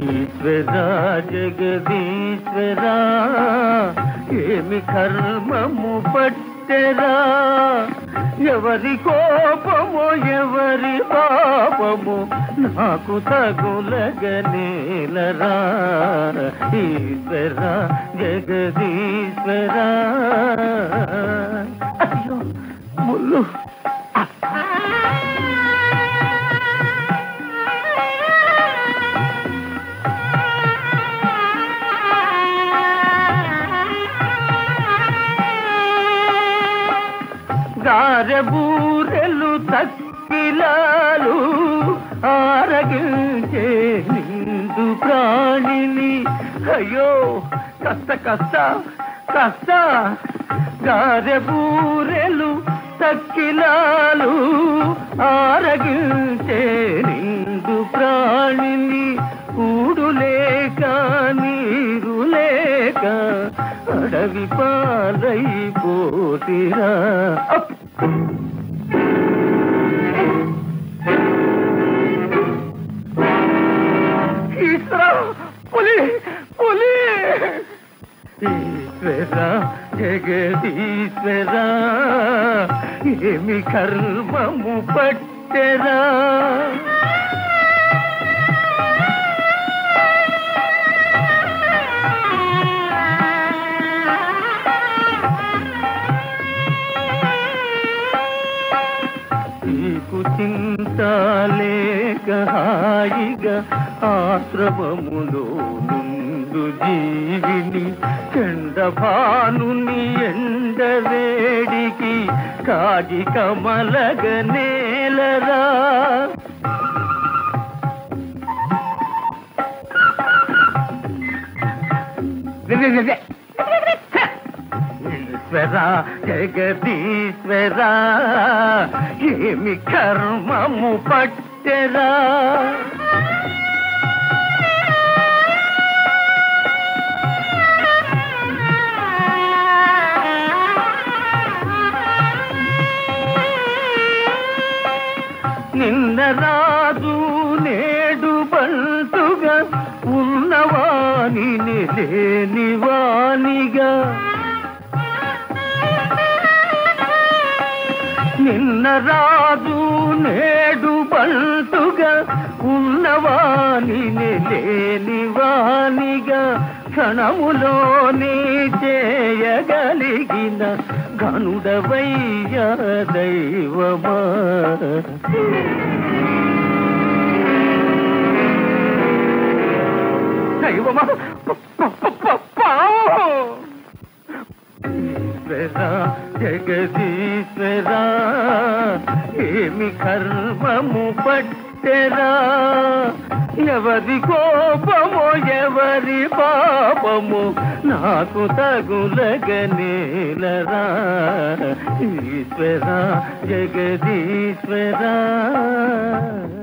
ఈశ్వరా జగదీశ్వరా ఏమి కర్మము పట్టెరా ఎవరి కోపము ఎవరి పాపము నాకు తగులగనేలరా ఈశ్వరా జగదీశ్వరా అయ్యో ముళ్ళు గారబూరెలు తక్కిలాలు ఆరగించే నిండు ప్రాణిని అయ్యో కష్ట కష్ట కష్ట గారబూరెలు తక్కిలాలు ఆరగించే నిండు ప్రాణిని కూడు లేక నీరు లేక అడవి పాలైపోతిరా అప్! ఈశ్వరా పులి పులి ఈశ్వర జగదీశ్వర ఏమి కర్మము పట్టెరా నీకు చింత లేక హాయిగా ఆశ్రమములో నుండు జీవిని చండభానుని ఎండ వేడికి కాగి కమలగ నేలరా ఈశ్వర జగదీశ్వర ఏమి కర్మము పట్టెరా నిన్న రాజు నేడు బంటుగా ఉన్నవాని లేని వానిగా నిన్న రాజు నేడు బంటుగా ఉన్నవాని లేని వానిగా క్షణములోనే చేయగలిగిన గనుడవయ్య దైవమా దైవమా ప- ప- ప- పావు! ఈశ్వర జగదీశ్వర ఏమి కర్మము పట్టెరా ఎవరి కోపము ఎవరి పాపము నాకు తగులగనేలరా ఈశ్వర జగదీశ్వర